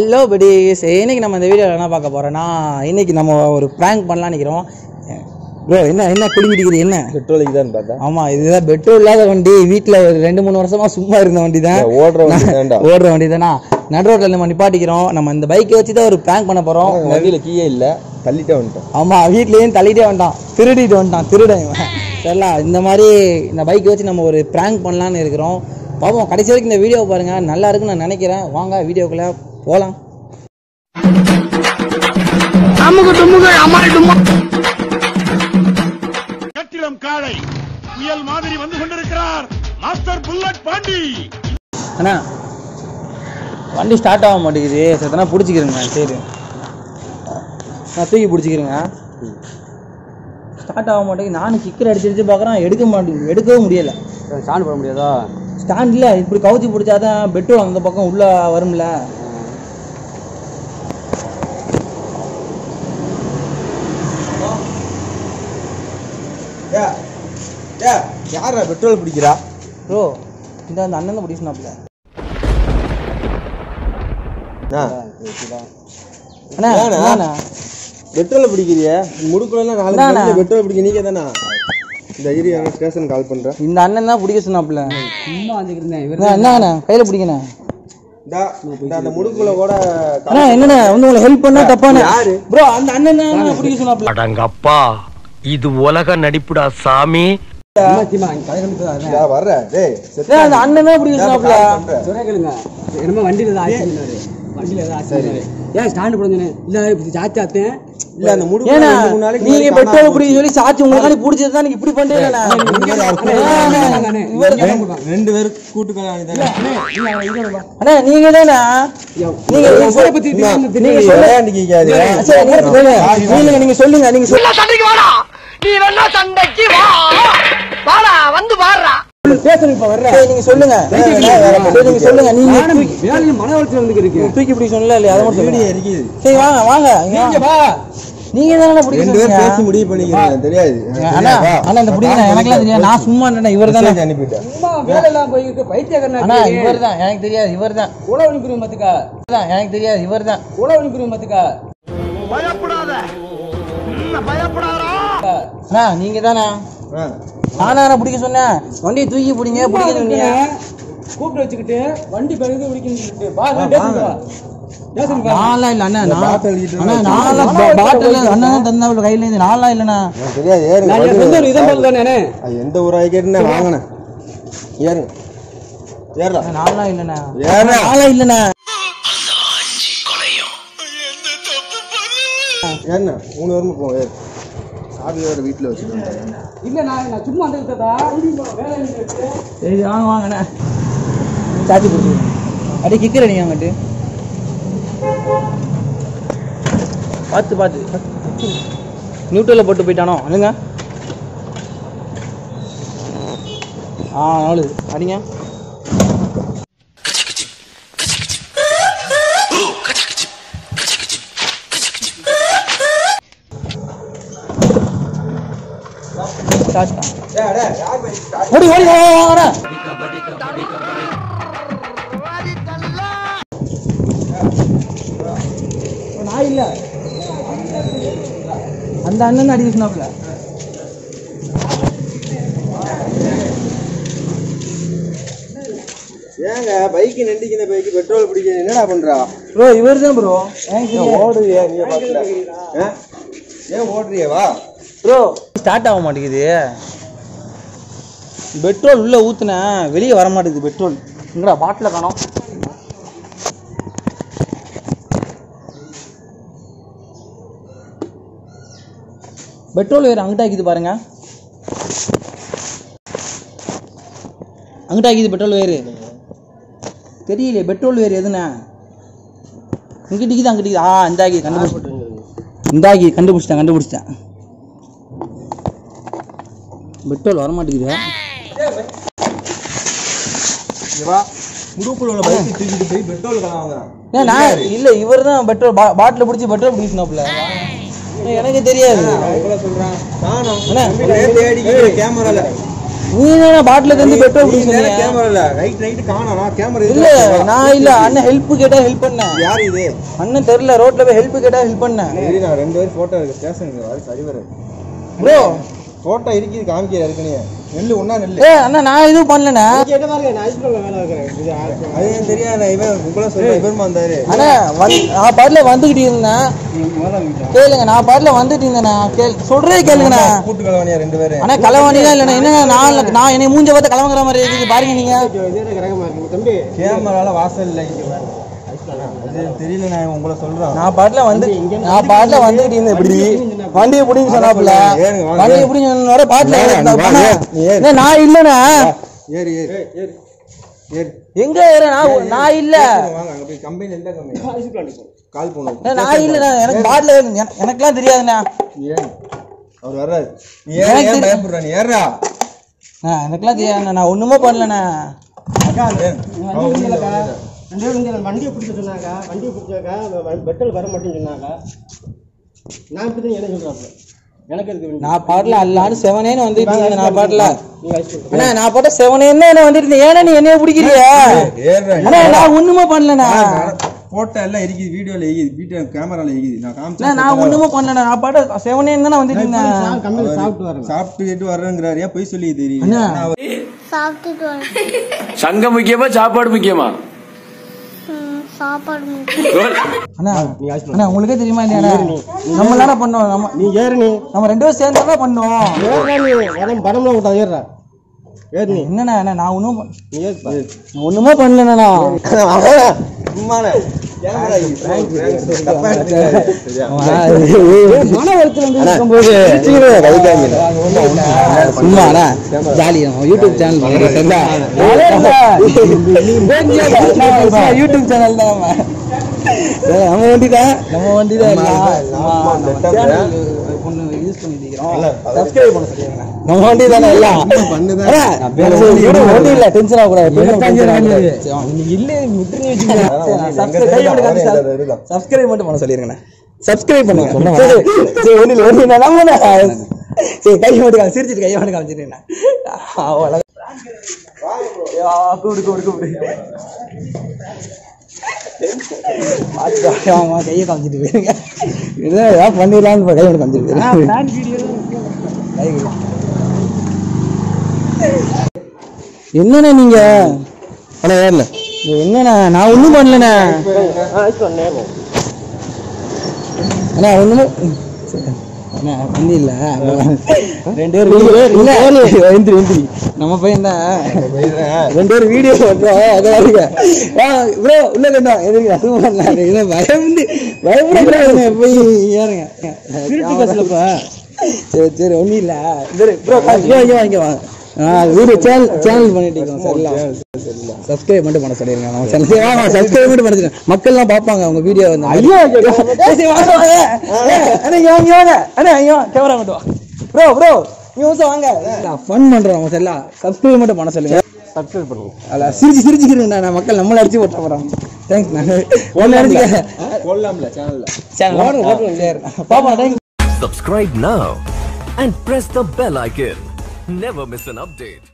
Hello buddies இன்னைக்கு நம்ம இந்த வீடியோவில் என்ன பார்க்க போறோம்னா இன்னைக்கு நம்ம ஒரு ப்ராங்க் பண்ணலாம் நினைக்கிறோம் ப்ரோ என்ன என்ன குடிக்கிட்டு என்ன பெட்ரோலுக்கு தான் பார்த்தா ஆமா இதுதான் பெட்ரோல் இல்லாத வண்டி வீட்டில் ஒரு ரெண்டு மூணு வருஷமா சும்மா இருந்த வண்டி தான் ஓடுற வண்டி தான்டா ஓடுற வண்டி தானா நடு ரோட்டில் நம்ம நிப்பாட்டிக்கிறோம் நம்ம இந்த பைக்கை வச்சு தான் ஒரு ப்ராங்க் பண்ண போறோம் வண்டியில கீயே இல்ல தள்ளிட்டே வந்துட்டோம் ஆமா வீட்லயும் தள்ளிட்டே வந்துட்டான் திருடிட்டு வந்துட்டான் திருடன் இவன். சரிங்களா இந்த மாதிரி இந்த பைக்கை வச்சு நம்ம ஒரு ப்ராங்க் பண்ணலான்னு இருக்கிறோம் பாப்போம் கடைசி வரைக்கும் இந்த வீடியோ பாருங்க நல்லா இருக்குன்னு நான் நினைக்கிறேன் வாங்க வீடியோக்குள்ள போலாம் கட்டிடம் காளை புயல் மாதிரி வந்து கொண்டிருக்கிறார் மாஸ்டர் புல்லட் பாண்டி அண்ணா வண்டி ஸ்டார்ட் ஆக மாட்டேங்குது சத்தனா பிடிச்சிக்கிறேங்க சரி நான் தூக்கி பிடிச்சிக்கிறேங்க ஸ்டார்ட் ஆக மாட்டேங்குது நானும் கிக்கர் அடிச்சு அடிச்சு பார்க்குறேன் எடுக்க மாட்டேங்குது எடுக்கவும் முடியல ஸ்டாண்ட் போட முடியாதா ஸ்டாண்டில் இப்படி கவுச்சி பிடிச்சாதான் பெட்ரோல் அந்த பக்கம் உள்ள வரும்ல யாரா பெட்ரோல் பிடிக்கிறா ப்ரோ இந்த அந்த அண்ணன் தான் பிடிச்சினாப்ல அண்ணா ஏண்ணா? என்னண்ணா? பெட்ரோல் பிடிக்கிறிய முடுக்குலாம் நாலு என்னண்ணா? பேருக்கு பெட்ரோல் பிடிக்க நீங்க தானா இந்த ஏரியா ஸ்டேஷன் கால் பண்றேன் இந்த அண்ணன் தான் பிடிக்க சொன்னாப்ல சும்மா வந்துக்கிறேன் என்னண்ணா கையில் பிடிக்கண்ணே அந்த முடுக்குல கூட அண்ணா என்னண்ணா வந்து உங்களை ஹெல்ப் பண்ணா தப்பானே யாரு? ப்ரோ அந்த அண்ணன் தான் பிடிக்க சொன்னாப்ல அடங்கப்பா இது உலக நடிப்புடா சாமி வர்ற டேய் செத்து ஏன் அந்த அண்ணன் தான் பிடிக்க சொன்னாப்ல கால் பண்றேன். சொன்னா கேளுங்க என்னமோ வண்டியில ஏதோ ஆக்சிடென்ட் வண்டியில ஏதோ ஆக்சிடென்ட் ஏன் ஸ்டாண்ட் போடுங்க இல்ல இப்படி ஜாத்தி ஆத்தேன் இல்ல அந்த முடுக்குல ஏன்னா ரெண்டு மூணு நாளைக்கு நீங்க முன்னாடி பெட்ரோல் காணாம பிடிக்க சொல்லி சாட்சி உங்களுக்காண்டி பிடிச்சது தான் நீங்க இப்படி பண்றீங்களா போச்சு. ரெண்டு பேரும் கூட்டு கல்யாணி தானே அண்ணா நீங்க தானே நீங்க நீங்க சொல்ல பத்தி என்ன? நீங்க நீ சொல்ல விளையாண்டு கேட்காது. சரி, நீங்க சொல்லுங்க. நீங்க நீங்க சொல்லுங்க நீங்க சொல்லுங்க சண்டைக்கு வாடா நீ வேணா சண்டைக்கு வா வாடா வந்து பாடுறா பேசணும் இப்ப வர்ற சரி, நீங்க சொல்லுங்க சரி, நீங்க சொல்லுங்க நீங்க தூக்கி- வேலையும் மன வளர்ச்சி வந்து இருக்கு தூக்கி பிடிக்க சொல்லல இல்லையா அதை மட்டும் வீடியோ சொல்லுங்க இருக்குது. சரி வாங்க வாங்க இங்க வாங்க. வா நீங்க தானே பிடிக்க ரெண்டு பேரும் பேசி சொன்னீங்க முடிவு பண்ணிக்கிறேன் தெரியாது அண்ணா அண்ணா இந்த பிடிங்க எனக்குலாம் தெரியாது நான் சும்மா இல்லைண்ணா இவர் தானே மெசேஜ் அனுப்பிட்டேன் சும்மா வேலை எல்லாம் போயிருக்கு பைத்தியக்காரனா அண்ணா இவர் தான் எனக்கு தெரியாது இவர் தான் உழவு அனுப்பிடுவோம் பாத்துக்கா தான் எனக்கு தெரியாது இவர் தான் உழவு அனுப்பிடுவோம் பாத்துக்கா பயப்படாத ம், பயப்படாதா அண்ணா நீங்க தானே ஆ. நானா பிடிக்க சொன்னேன் வண்டியை தூக்கி பிடிங்க பிடிக்க சொன்னீங்க கூப்பிட்டு வச்சுக்கிட்டு வண்டி பிறகு பிடிக்கணும்னு சொல்லிட்டு வா நான் பேசுங்க வா. பேசுங்க வா. நான்லாம் இல்ல அண்ணா நான் பாட்டில் கிட்ட அண்ணா நான்லாம் பா- பாட்டில் அண்ணா தான் தந்தாப்புல கையில இருந்து நான்லாம் இல்லண்ணா எனக்கு தெரியாது ஏறுங்க நான் என் சொந்த ஊர் இதன் போல தானே அது எந்த ஊராக கேட்டுன்னு வாங்கினேன் ஏறுங்க ஏறலாம் அண்ணா, நான்லாம் இல்லண்ணா ஏறுண்ணா. நான்லாம் இல்லண்ணா ஏறுண்ணா மூணு வருமா போவோம் ஏறு சாவியோட வீட்டில் வச்சுருக்கேன் இல்ல நான் நான் சும்மா வந்துருக்கதா வேலை இருக்கு. சரி வாங்க வாங்கண்ணா சாச்சி பிடிச்சிக்கோங்க அப்படியே கிக்கர் அடிங்க அங்கிட்டு பார்த்து பார்த்து நியூட்ரலில் போட்டு போயிட்டானோ அதுங்க ஆ நாலு அடிங்க ஸ்டார்ட் ஓடி ஓடி வா, வா, வாங்கண்ணா நான் இல்ல அந்த அண்ணன் அடிக்க சொன்னாப்ல ஏங்க பைக்கு நெண்டிக்கிற பைக்கு பெட்ரோல் பிடிக்க என்னடா பண்றா ப்ரோ இவர் தான் ப்ரோ ஏன் ஓடுறியா நீ பாக்கல ஏன் ஓடுறியா வா ப்ரோ ஸ்டார்ட் ஆக மாட்டேங்குது பெட்ரோல் உள்ள ஊத்துனேன் வெளியே வர மாட்டேங்குது பெட்ரோல் எங்கடா பாட்டில் காணோம் பெட்ரோல் வேறு அங்கிட்ட ஆக்கிது பாருங்க அங்கிட்ட ஆக்கிது பெட்ரோல் வேறு தெரியலையே பெட்ரோல் வேறு எதுண்ணே இங்கிட்டிக்குது அங்கிட்டிக்குது ஆ இந்த ஆக்கி கண்டுபிடிச்சிட்டேன் இந்த ஆக்கி கண்டுபிடிச்சிட்டேன் கண்டுபிடிச்சிட்டேன் பெட்ரோல் வர மாட்டேங்குது இங்க வா முடுக்குள்ள உள்ள பைக்கு தூக்கிட்டு போய் பெட்ரோல் கலாம் வாங்குறான் ஏன் நான் இல்ல இவர் தான் பெட்ரோல் பாட்டில் பிடிச்சி பெட்ரோல் பிடிக்கணும்ல எனக்கு தெரியாது எவ்வளவு சொல்றான் நானும் அண்ணா. தேடி கேமரால நீ என்ன பாட்டில இருந்து பெட்ரோல் நீ குடிக்க நேரா சொன்னீங்க கேமரா இல்ல ரைட் ரைட் காணோம் நான் கேமரா இல்ல நான் இல்ல அண்ணன் ஹெல்ப் கேட்டா ஹெல்ப் பண்ணேன் யார் இது அண்ணன் தெரியல ரோட்ல போய் ஹெல்ப் கேட்டா ஹெல்ப் பண்ணேன் சரி நான் ரெண்டு பேரும் போட்டோ இருக்கு ஸ்டேஷனுக்கு வர சரி வர ப்ரோ போட்டோ இருக்குது காமிக்கிற இருக்குனே நெல்லு ஒண்ணா நெல்லு ஏ அண்ணா நான் எதுவும் பண்ணலண்ணே கேட்ட பாருங்க நான் ஐஸ்கிரீம்ல வேலை வைக்கிறேன் இது ஆ- அது எனக்கு தெரியாது நான் இவன் உங்களை சொல்ல இவருமா வந்தாரு அண்ணா வந்து நான் பாட்டில வந்துகிட்டு இருந்தேன் கேளுங்க நான் பாட்டில வந்துட்டு இருந்தேண்ணா கேள் சொல்றே கேளுங்கண்ணா கூட்டு கலவானியா ரெண்டு பேரும் அண்ணா களவாணி தான் இல்லைண்ணா என்னங்க நான் நான் என்னை மூஞ்ச பார்த்து கிளம்புற மாதிரி இருக்குது பாருங்க நீங்க இது என்ன கிரகமா இருக்கு தம்பி கேமரால வாசல் இல்லை இங்க பாரு. அது தெரியல நான் உங்களை சொல்றேன் நான் பாட்டில வந்து நான் பாட்டில வந்துகிட்டு இருந்தேன் இப்படி வண்டியை பிடிங்க சொன்னாப்புல ஏறுங்க, வாங்க. வண்டியை பிடிங்க சொன்னோட பாட்டில ஏறு, ஏறிட்டா- வாங்க, அண்ணா, நீ ஏறு. அண்ணா, நான் இல்லண்ணா ஏறு ஏறு ஏறு ஏறு எங்க ஏற நான் நான் இல்ல வாங்க அங்க போய் கம்பெனி எந்த கம்பெனி கால் பண்ணுவோம் அண்ணா, நான் இல்லண்ணா எனக்கு பாட்டில எனக்குலாம் தெரியாதுண்ணா ஏன் அவர் வர்றாரு நீ ஏறு எனக்கு ஏன் தெரி- பயப்படுற நீ ஏறுடா அண்ணா, எனக்குலாம் தெரியாதுண்ணா நான் ஒண்ணுமே பண்ணலண்ணா அக்கா வண்டி இல்லக்கா ரெண்டு பேரும் இங்க வண்டியை பிடிச்ச சொன்னாங்க வண்டியை பிடிச்சாக்கா பெட்ரோல் வர மாட்டேன்னு சொன்னாங்க நான் இப்படி தான் என்ன சொல்றாப்ல எனக்கு இருக்கு வண்டி நான் பாட்டில அல்லான்னு செவனேன்னு வந்துட்டு இருந்தேன் நான் பாட்டில நீங்க ஐஸ்கிரீம் அண்ணா நான் பாட்ட செவனேன்னு என்ன வந்துட்டு இருந்தேன் ஏன்னா நீ என்னைய பிடிக்கிறிய ஏறுடா அண்ணா நான் ஒண்ணுமே பண்ணலண்ணா போட்டோ எல்லாம் இருக்குது வீடியோல இருக்குது வீடியோ கேமரால இருக்குது நான் அண்ணா, காமிச்சேன் நான் ஒண்ணுமே பண்ணலண்ணா நான் பாட்ட செவனேன்னு தானே வந்துட்டு இருந்தேன் கம்மியில் சாப்பிட்டு வரேன் சாப்பிட்டு கேட்டு வர்றேங்கிறாரு ஏன் பொய் சொல்லி தெரியும் அண்ணா. நான் அவர் சாப்பிட்டுட்டு வரேன் சங்கம் முக்கியமா சாப்பாடு முக்கியமா ம், சாப்பாடு முக்கியம். அண்ணா அண்ணா உங்களுக்கே தெரியுமா இல்லையா நம்ம தானே பண்ணோம் நம்ம நீ ஏறு நீ நம்ம ரெண்டு பேரும் சேர்ந்து தான் பண்ணோம் ஏறுடா நீ வரம் பணம்லாம் விட்டா ஏறுறா ஏறு நீ என்னண்ணா அண்ணா நான் ஒண்ணும் பண்ண- நீ ஏறு நான் ஒண்ணுமே பண்ணலண்ணா சும்மாண்ணே. கேமரா இது, prank, prank, தப்பா எடுத்துக்காத. சரியா? மன வருத்தம் வந்து இருக்கும்போது சும்மா அண்ணா ஜாலி நம்ம யூடியூப் சேனல் பண்ணுறோம் சரிங்களா யூடியூப் சேனல் தான் நம்ம சரி, நம்ம வண்டி தான் நம்ம வண்டி தான் நம்ம எல்லாம். நம்ம நம்ம setup channel ஒண்ணு use பண்ணிட்டு இருக்கிறோம். நல்லா, Subscribe பண்ண சொல்லிருங்க. நம்ம வண்டி தானே எல்லாம் பண்ணுதான். அண்ணா, சரி, விடு, ஒண்ணும் இல்ல டென்ஷன் ஆகக்கூடாது எப்பயுமே tension ஆகக்கூடாது. சரி, வாங்க. நீ இல்லை விட்டுருங்க வச்சுக்கோங்க சரி, நான் எங்க subscribe side மட்டும் அவரே காமிச்சு இல்லாத இருக்கலாம். சப்ஸ்கிரைப் மட்டும் பண்ண சொல்லிருங்கண்ணே சப்ஸ்கிரைப் பண்ணுங்க சரி சரி ஒண்ணு இல்ல ஒண்ணு இல்ல நம்ம சரி கை மட்டும் காமி சிரிச்சிட்டு கையை மட்டும் காமிச்சிட்டேன் அவ்வளோ கூப்பிடு கூப்பிடு கூப்பிடு பாத்துக்கோ, ஆமா, கையை காமிச்சிட்டு போயிருங்க இதான் ஏதாவது பண்ணிடலாம்னு கையை மட்டும் காமிச்சிட்டு போயிருங்க கை கை. என்னண்ணே நீங்க அண்ணா ஏறல என்னண்ணே நான் ஒண்ணும் பண்ணலண்ணே அண்ணா ஒண்ணுமே சரி. அண்ணா பண்ணி இல்ல ரெண்டு பேரும் வீடியோ இல்ல எந்திரி எந்திரி நம்ம பையன் தான் ரெண்டு பேரும் வீடியோ பண்றோம் அதை வருங்க ப்ரோ உள்ள கண்டா எதிர்க்க அது பண்ணலாம் இல்லை பயந்து பயப்படக்கூடாதுங்க போய் ஏறுங்க சரி சரி ஒன்றும் இல்லை ப்ரோ இங்கே வாங்க வாங்க ஆ வீடியோ சேனல் சேனல் பண்ணிட்டு இருக்கோம் சரிங்களா சப்ஸ்கிரைப் மட்டும் பண்ண சொல்லிருங்க நம்ம சேனல் சரி வாங்க சப்ஸ்கிரைப் மட்டும் பண்ண சொல்லுங்க மக்கள் எல்லாம் பார்ப்பாங்க அவங்க வீடியோ வந்து ஐயோ சரி வாங்க வாங்க ஏய், அண்ணா இங்க வாங்க இங்க வாங்க அண்ணா இங்க வாங்க கேமரா மட்டும் வா ப்ரோ ப்ரோ இங்க வந்து வாங்க ஃபன் பண்றோம் நம்ம சரிங்களா சப்ஸ்கிரைப் மட்டும் பண்ண சொல்லுங்க சப்ஸ்கிரைப் பண்ணுங்க அல்ல சிரிச்சு சிரிச்சுக்கிறேன் நான் மக்கள் நம்மள அடிச்சு போட்ட போறோம் தேங்க்ஸ் நான் ஒன்னு அடிச்சுக்க கொல்லாம்ல சேனல்ல சேனல் சரி பாப்பா thanks Subscribe now and press the bell icon. Never miss an update.